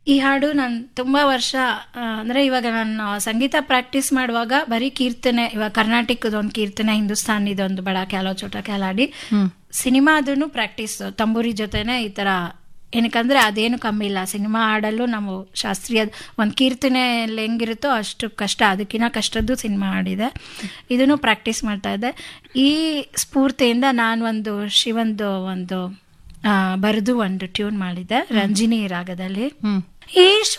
ಈ ಹಾಡು ನಾನು ತುಂಬಾ ವರ್ಷ ಆ, ಅಂದ್ರೆ ಇವಾಗ ನಾನು ಸಂಗೀತ ಪ್ರಾಕ್ಟೀಸ್ ಮಾಡುವಾಗ ಬರೀ ಕೀರ್ತನೆ ಇವಾಗ ಕರ್ನಾಟಕದ ಒಂದು ಕೀರ್ತನೆ ಹಿಂದೂಸ್ತಾನಿದೊಂದು ಬಡ ಕ್ಯಾಲೋ ಚೋಟ ಕ್ಯಾಲಾಡಿ ಸಿನಿಮಾದೂ ಪ್ರಾಕ್ಟೀಸ್ ತಂಬೂರಿ ಜೊತೆನೆ ಈ ತರ ಏನಕ್ಕಂದ್ರೆ ಅದೇನು ಕಮ್ಮಿ ಇಲ್ಲ ಸಿನಿಮಾ ಹಾಡಲ್ಲೂ ನಾವು ಶಾಸ್ತ್ರೀಯ ಒಂದು ಕೀರ್ತನೆಯಲ್ಲಿ ಹೆಂಗಿರುತ್ತೋ ಅಷ್ಟು ಕಷ್ಟ ಅದಕ್ಕಿಂತ ಕಷ್ಟದ್ದು ಸಿನಿಮಾ ಹಾಡಿದೆ ಇದನ್ನು ಪ್ರಾಕ್ಟೀಸ್ ಮಾಡ್ತಾ ಇದ್ದೆ ಈ ಸ್ಫೂರ್ತಿಯಿಂದ ನಾನು ಒಂದು ಶಿವಂದು ಒಂದು ಬರೆದು ಒಂದು ಟ್ಯೂನ್ ಮಾಡಿದ್ದೆ ರಂಜಿನಿ ರಾಗದಲ್ಲಿ ಹ್ಮ್ ಈಶ್ವ